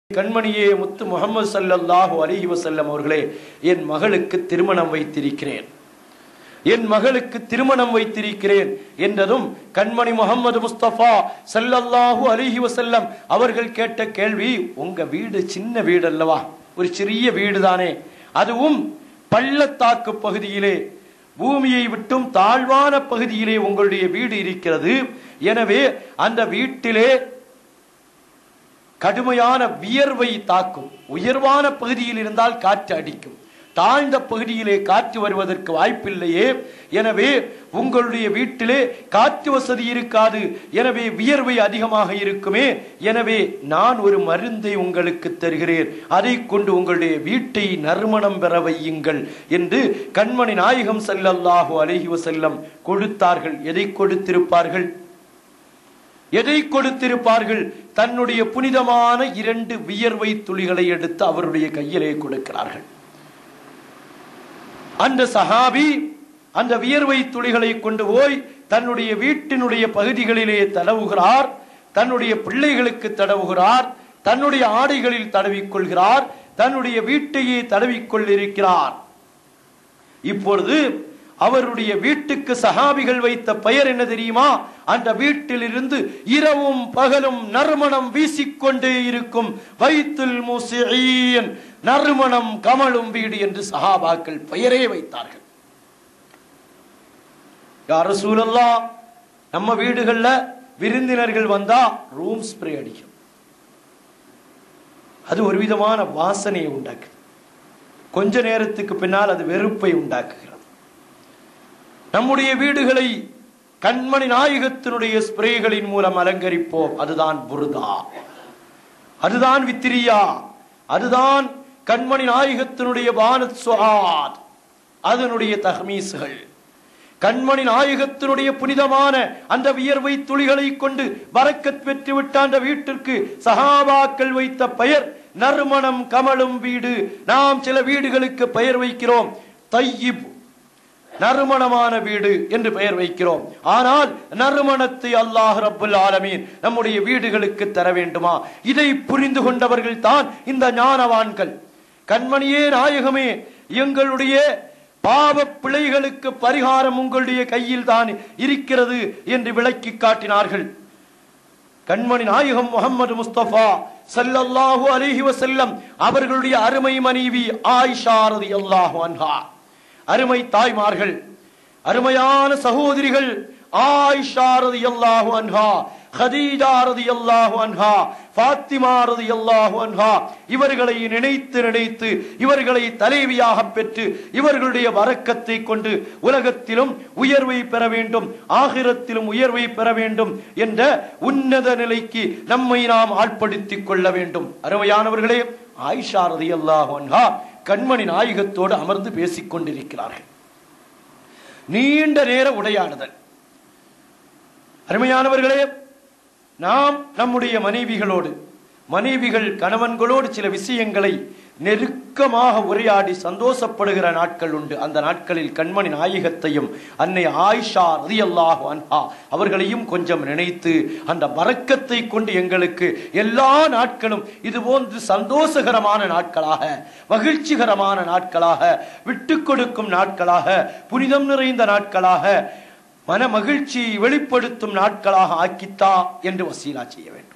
கண்மணியே முத்து முகமது சல்லல்லாஹு அலிஹி வசல்லம் அவர்களே என் மகளுக்கு திருமணம் வைத்திருக்கிறேன் என் மகளுக்கு திருமணம் வைத்திருக்கிறேன் என்றதும் கண்மணி முகமது முஸ்தபா சல்லல்லாஹு அலிஹி வசல்லம் அவர்கள் கேட்ட கேள்வி உங்க வீடு சின்ன வீடு அல்லவா ஒரு சிறிய வீடு தானே அதுவும் பள்ளத்தாக்கு பகுதியிலே பூமியை விட்டும் தாழ்வான பகுதியிலே உங்களுடைய வீடு இருக்கிறது எனவே அந்த வீட்டிலே கடுமையான வியர்வை தாக்கும் உயர்வான பகுதியில் இருந்தால் காற்று அடிக்கும் தாழ்ந்த பகுதியிலே காற்று வருவதற்கு வாய்ப்பில்லையே எனவே உங்களுடைய வீட்டிலே காற்று வசதி இருக்காது எனவே வியர்வை அதிகமாக இருக்குமே எனவே நான் ஒரு மருந்தை உங்களுக்கு தருகிறேன் அதை கொண்டு உங்களுடைய வீட்டை நறுமணம் பெற வையுங்கள் என்று கண்மணி நாயகம் செல்லல்லாஹு அலஹி வசல்லம் கொடுத்தார்கள் எதை கொடுத்திருப்பார்கள் எதை கொடுத்திருப்பார்கள் தன்னுடைய புனிதமான இரண்டு வியர்வை துளிகளை எடுத்து அவருடைய கையிலே கொடுக்கிறார்கள் அந்த சஹாபி அந்த வியர்வை துளிகளை கொண்டு போய் தன்னுடைய வீட்டினுடைய பகுதிகளிலே தடவுகிறார் தன்னுடைய பிள்ளைகளுக்கு தடவுகிறார் தன்னுடைய ஆடைகளில் தடவிக்கொள்கிறார் தன்னுடைய வீட்டையே தடவிக்கொள்ளிருக்கிறார் இப்பொழுது அவருடைய வீட்டுக்கு சஹாபிகள் வைத்த பெயர் என்ன தெரியுமா அந்த வீட்டிலிருந்து இரவும் பகலும் நறுமணம் வீசிக்கொண்டே இருக்கும் வைத்துல் முசியன் நறுமணம் கமலும் வீடு என்று சஹாபாக்கள் பெயரே வைத்தார்கள் யார சூழல்லா நம்ம வீடுகள்ல விருந்தினர்கள் வந்தா ரூம் ஸ்ப்ரே அடிக்கும் அது ஒரு விதமான வாசனையை உண்டாக்குது கொஞ்ச நேரத்துக்கு பின்னால் அது வெறுப்பை உண்டாக்குகிறது நம்முடைய வீடுகளை கண்மணி நாயகத்தினுடைய ஸ்ப்ரேகளின் மூலம் அலங்கரிப்போம் அதுதான் புருதா அதுதான் வித்திரியா அதுதான் கண்மணி நாயகத்தினுடைய பானத் சுஹாத் அதனுடைய தஹ்மீஸ்கள் கண்மணி நாயகத்தினுடைய புனிதமான அந்த வியர்வை துளிகளை கொண்டு வரக்கத் பெற்றுவிட்ட அந்த வீட்டிற்கு சஹாபாக்கள் வைத்த பெயர் நறுமணம் கமலும் வீடு நாம் சில வீடுகளுக்கு பெயர் வைக்கிறோம் தையிப் நறுமணமான வீடு என்று பெயர் வைக்கிறோம் ஆனால் நறுமணத்தை அல்லாஹ் ரப்புல் ஆலமீன் நம்முடைய வீடுகளுக்கு தர வேண்டுமா இதை புரிந்து கொண்டவர்கள் தான் இந்த ஞானவான்கள் கண்மணியே நாயகமே எங்களுடைய பாவ பிழைகளுக்கு பரிகாரம் உங்களுடைய கையில் தான் இருக்கிறது என்று விளக்கி காட்டினார்கள் கண்மணி நாயகம் முகமது முஸ்தபா சல்லல்லாஹு அலிஹி வசல்லம் அவர்களுடைய அருமை மனைவி ஆயிஷா ரலியல்லாஹு அன்ஹா அருமை தாய்மார்கள் அருமையான சகோதரிகள் ஆயிஷா ரலியல்லாஹு அன்ஹா ஹதீஜா ரலியல்லாஹு அன்ஹா ஃபாத்திமா ரலியல்லாஹு அன்ஹா இவர்களை நினைத்து நினைத்து இவர்களை தலைவியாக பெற்று இவர்களுடைய வரக்கத்தை கொண்டு உலகத்திலும் உயர்வை பெற வேண்டும் ஆகிரத்திலும் உயர்வை பெற வேண்டும் என்ற உன்னத நிலைக்கு நம்மை நாம் ஆட்படுத்திக் கொள்ள வேண்டும் அருமையானவர்களே ஆயிஷா ரலியல்லாஹு அன்ஹா கண்மணி நாயகத்தோடு அமர்ந்து பேசிக் கொண்டிருக்கிறார்கள் நீண்ட நேர உரையாடுதல் அருமையானவர்களே நாம் நம்முடைய மனைவிகளோடு மனைவிகள் கணவன்களோடு சில விஷயங்களை நெருக்கமாக உரையாடி சந்தோஷப்படுகிற நாட்கள் உண்டு அந்த நாட்களில் கண்மணி நாயகத்தையும் அன்னை ஆயிஷா ரதியல்லாஹு அன்ஹா அவர்களையும் கொஞ்சம் நினைத்து அந்த வரக்கத்தை கொண்டு எங்களுக்கு எல்லா நாட்களும் இது போன்று சந்தோஷகரமான நாட்களாக மகிழ்ச்சிகரமான நாட்களாக விட்டு கொடுக்கும் நாட்களாக புனிதம் நிறைந்த நாட்களாக மன மகிழ்ச்சியை வெளிப்படுத்தும் நாட்களாக ஆக்கித்தா என்று வசீலா செய்ய வேண்டும்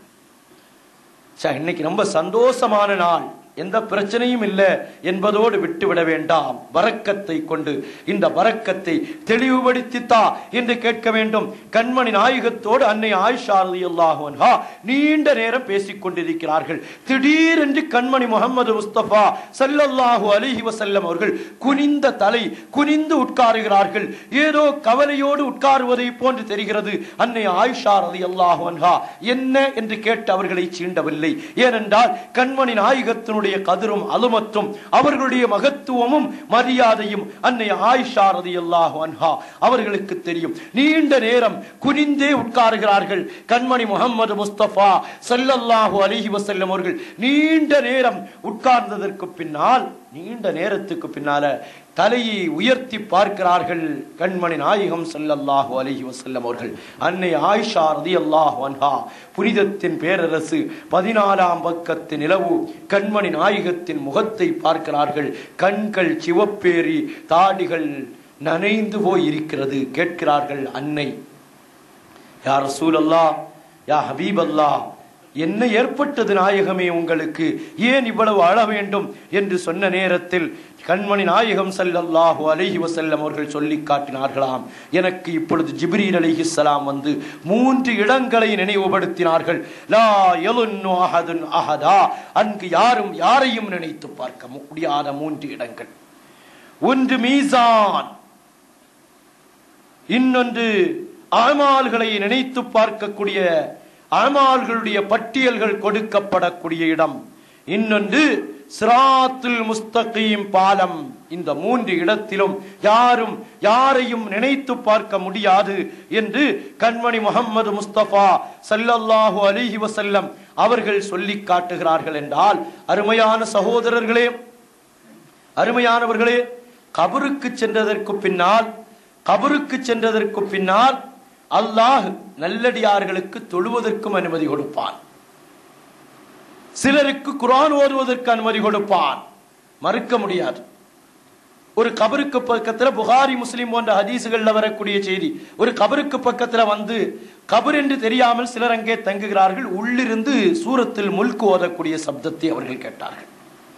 சார் இன்னைக்கு ரொம்ப சந்தோஷமான நாள் எந்த பிரச்சனையும் இல்லை என்பதோடு விட்டுவிட வேண்டாம் வரக்கத்தை கொண்டு இந்த வரக்கத்தை தெளிவுபடுத்தித்தா என்று கேட்க வேண்டும் கண்மணி நாயகத்தோடு அன்னை ஆயிஷா அல்லாஹா நீண்ட நேரம் பேசிக் கொண்டிருக்கிறார்கள் திடீரென்று கண்மணி முகமது முஸ்தபா சல்லல்லாஹு அலிஹி வசல்லம் அவர்கள் குனிந்த தலை குனிந்து உட்காருகிறார்கள் ஏதோ கவலையோடு உட்காருவதை போன்று தெரிகிறது அன்னை ஆயிஷா ரதி அல்லாஹு என்ன என்று கேட்டு அவர்களை சீண்டவில்லை ஏனென்றால் கண்மணி நாயகத்தினுடைய அவர்களுடைய கதிரும் அலுமத்தும் அவர்களுடைய மகத்துவமும் மரியாதையும் அன்னை ஆயிஷா ரதி அல்லாஹு அன்ஹா அவர்களுக்கு தெரியும் நீண்ட நேரம் குனிந்தே உட்காருகிறார்கள் கண்மணி முகமது முஸ்தபா சல்லல்லாஹு அலிஹி வசல்லம் அவர்கள் நீண்ட நேரம் உட்கார்ந்ததற்கு பின்னால் நீண்ட நேரத்துக்கு பின்னால தலையை உயர்த்தி பார்க்கிறார்கள் கண்மணி நாயகம் ஸல்லல்லாஹு அலைஹி வஸல்லம் அவர்கள் அன்னை ஆயிஷா ரலியல்லாஹு அன்ஹா புனிதத்தின் பேரரசு பதினாலாம் பக்கத்து நிலவு கண்மணி நாயகத்தின் முகத்தை பார்க்கிறார்கள் கண்கள் சிவப்பேறி தாடிகள் நனைந்து போய் இருக்கிறது கேட்கிறார்கள் அன்னை யா ரசூலல்லா யா ஹபீப் அல்லா என்ன ஏற்பட்டது நாயகமே உங்களுக்கு ஏன் இவ்வளவு அழ வேண்டும் என்று சொன்ன நேரத்தில் கண்மணி நாயகம் ஸல்லல்லாஹு அலைஹி வஸல்லம் அவர்கள் சொல்லி காட்டினார்களாம் எனக்கு இப்பொழுது ஜிப்ரீல் அலைஹிஸ்ஸலாம் வந்து மூன்று இடங்களை நினைவுபடுத்தினார்கள் லா யலுன்னு அஹதுன் அஹதா அங்கு யாரும் யாரையும் நினைத்து பார்க்க முடியாத மூன்று இடங்கள் ஒன்று மீசான் இன்னொன்று அமால்களை நினைத்து பார்க்கக்கூடிய அமால்களுடைய பட்டியல்கள் கொடுக்கப்படக்கூடிய இடம் இன்னொன்று சிராத்துல் முஸ்தகீம் பாலம் இந்த மூன்று இடத்திலும் யாரும் யாரையும் நினைத்து பார்க்க முடியாது என்று கண்மணி முகமது முஸ்தபா சல்லல்லாஹு அலிஹி வசல்லம் அவர்கள் சொல்லி காட்டுகிறார்கள் என்றால் அருமையான சகோதரர்களே அருமையானவர்களே கபருக்கு சென்றதற்கு பின்னால் கபருக்கு சென்றதற்கு பின்னால் அல்லாஹ் நல்லடியார்களுக்கு தொழுவதற்கும் அனுமதி கொடுப்பான் சிலருக்கு குரான் ஓதுவதற்கு அனுமதி கொடுப்பான் மறுக்க முடியாது ஒரு கபருக்கு பக்கத்துல புகாரி முஸ்லிம் போன்ற ஹதீசுகள்ல வரக்கூடிய செய்தி ஒரு கபருக்கு பக்கத்துல வந்து கபர் என்று தெரியாமல் சிலர் அங்கே தங்குகிறார்கள் உள்ளிருந்து சூரத்தில் முல்கு ஓதக்கூடிய சப்தத்தை அவர்கள் கேட்டார்கள்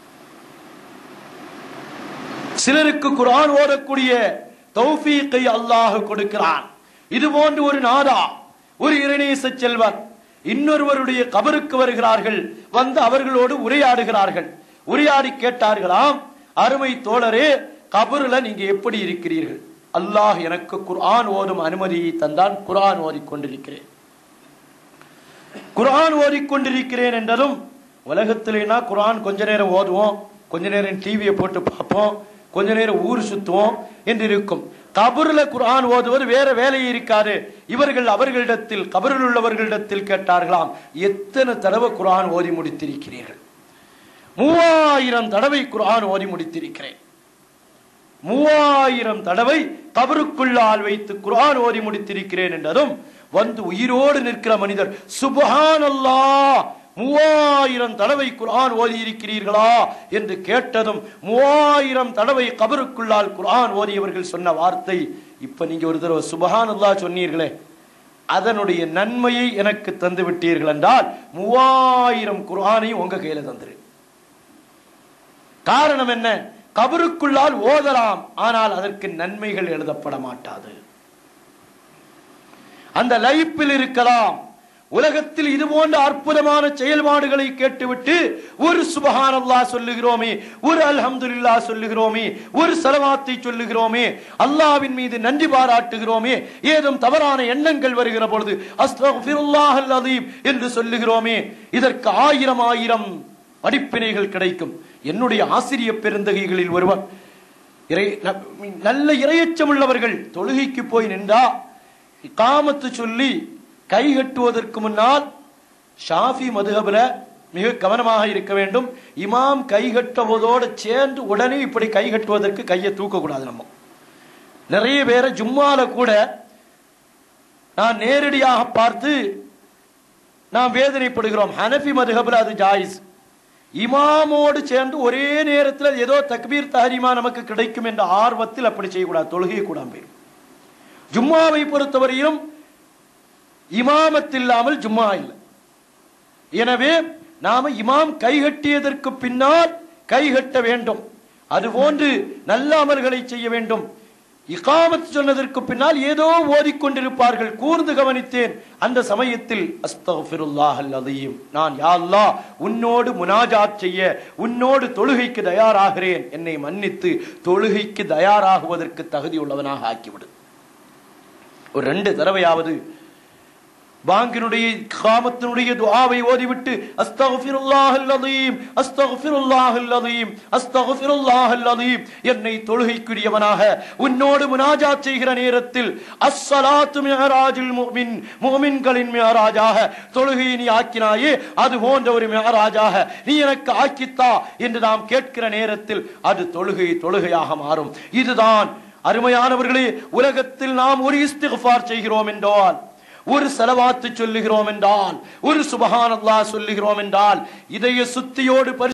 சிலருக்கு குரான் ஓதக்கூடிய தௌஃபீக்கை அல்லாஹ் கொடுக்கிறான் இது போன்று ஒரு நாதா ஒரு இரணேச செல்வர் இன்னொருவருடைய கபருக்கு வருகிறார்கள் வந்து அவர்களோடு உரையாடுகிறார்கள் உரையாடி கேட்டார்களாம் அருமை தோழரே கபருல நீங்க எப்படி இருக்கிறீர்கள் அல்லாஹ் எனக்கு குர்ஆன் ஓதும் அனுமதியை தந்தான் குர்ஆன் ஓதிக்கொண்டிருக்கிறேன் குர்ஆன் ஓதிக்கொண்டிருக்கிறேன் என்றதும் உலகத்திலேனா குர்ஆன் கொஞ்ச நேரம் ஓதுவோம் கொஞ்ச நேரம் டிவியை போட்டு பார்ப்போம் கொஞ்ச நேரம் ஊர் சுத்துவோம் என்று இருக்கும் கபருல குர்ஆன் ஓதுவது வேற வேலை இருக்காது இவர்கள் அவர்களிடத்தில் கபரில் உள்ளவர்களிடத்தில் கேட்டார்களாம் எத்தனை தடவை குர்ஆன் ஓதி முடித்திருக்கிறீர்கள் மூவாயிரம் தடவை குர்ஆன் ஓதி முடித்திருக்கிறேன் மூவாயிரம் தடவை கபருக்குள்ளால் வைத்து குர்ஆன் ஓதி முடித்திருக்கிறேன் என்றதும் வந்து உயிரோடு நிற்கிற மனிதர் சுபஹான் மூவாயிரம் தடவை குர்ஆன் ஓதி இருக்கிறீர்களா என்று கேட்டதும் மூவாயிரம் தடவை கபருக்குள்ளால் குர்ஆன் ஓதியவர்கள் சொன்ன வார்த்தை இப்ப நீங்க ஒரு தடவை சுபஹான் அல்லா சொன்னீர்களே அதனுடைய நன்மையை எனக்கு தந்து விட்டீர்கள் என்றால் மூவாயிரம் குர்ஆனையும் உங்க கையில தந்துரு காரணம் என்ன கபருக்குள்ளால் ஓதலாம் ஆனால் அதற்கு நன்மைகள் எழுதப்பட மாட்டாது அந்த லைப்பில் இருக்கலாம் உலகத்தில் இது போன்ற அற்புதமான செயல்பாடுகளை கேட்டுவிட்டு ஒரு சுபஹான் அல்லாஹ் சொல்லுகிறோமே ஒரு அல்ஹம்துலில்லா சொல்லுகிறோமே ஒரு சலவாத்தை சொல்லுகிறோமே அல்லாவின் மீது நன்றி பாராட்டுகிறோமே ஏதும் தவறான எண்ணங்கள் வருகிற பொழுது அஸ்தக்ஃபிருல்லாஹ் அல் என்று சொல்லுகிறோமே இதற்கு ஆயிரம் ஆயிரம் படிப்பினைகள் கிடைக்கும் என்னுடைய ஆசிரிய பெருந்தகைகளில் ஒருவர் இறை நல்ல இரையச்சம் உள்ளவர்கள் தொழுகைக்கு போய் நின்றா காமத்து சொல்லி கை கட்டுவதற்கு முன்னால் ஷாஃபி மதுகபுல மிக கவனமாக இருக்க வேண்டும் இமாம் கை கட்டுவதோடு சேர்ந்து உடனே இப்படி கை கட்டுவதற்கு கையை தூக்கக்கூடாது நம்ம நிறைய பேரை ஜும்மால கூட நான் நேரடியாக பார்த்து நாம் வேதனைப்படுகிறோம் ஹனஃபி மதுகபுல அது ஜாயிஸ் இமாமோடு சேர்ந்து ஒரே நேரத்தில் ஏதோ தக்பீர் தஹரிமா நமக்கு கிடைக்கும் என்ற ஆர்வத்தில் அப்படி செய்யக்கூடாது தொழுகை கூட போயிடும் ஜும்மாவை பொறுத்தவரையிலும் இமாமத் இல்லாமல் ஜும்மா இல்லை எனவே நாம இமாம் கைகட்டியதற்கு பின்னால் கைகட்ட வேண்டும் அதுபோன்று நல்ல அமல்களை செய்ய வேண்டும் இகாமத் சொன்னதற்கு பின்னால் ஏதோ ஓதிக்கொண்டிருப்பார்கள் கூர்ந்து கவனித்தேன் அந்த சமயத்தில் அஸ்தகுல்லாஹ் அதையும் நான் யா அல்லாஹ் உன்னோடு முனாஜாத் செய்ய உன்னோடு தொழுகைக்கு தயாராகிறேன் என்னை மன்னித்து தொழுகைக்கு தயாராகுவதற்கு தகுதி உள்ளவனாக ஆக்கிவிடு ஒரு ரெண்டு தடவையாவது பாங்கினுடைய காமத்தினுடைய துஆவை ஓதிவிட்டு அஸ்தக்ஃபிருல்லாஹல் அலீம் அஸ்தக்ஃபிருல்லாஹல் அலீம் அஸ்தக்ஃபிருல்லாஹல் அலீம் என்னை தொழுகைக்குரியவனாக உன்னோடு முனாஜாத் செய்கிற நேரத்தில் அஸ்ஸலாத்து மிஅராஜுல் முஃமின் முஃமின்களின் மிஅராஜாக தொழுகையை நீ ஆக்கினாயே அது போன்ற ஒரு மிஅராஜாக நீ எனக்கு ஆக்கித்தா என்று நாம் கேட்கிற நேரத்தில் அது தொழுகை தொழுகையாக மாறும் இதுதான் அருமையானவர்களே உலகத்தில் நாம் ஒரு இஸ்திஃபார் செய்கிறோம் என்றால் ஒரு செலவாத்து சொல்லுகிறோம் என்றால் ஒரு சுபஹானல்லாஹ் சொல்லுகிறோம் என்றால் இதய சுத்தியோடு பரி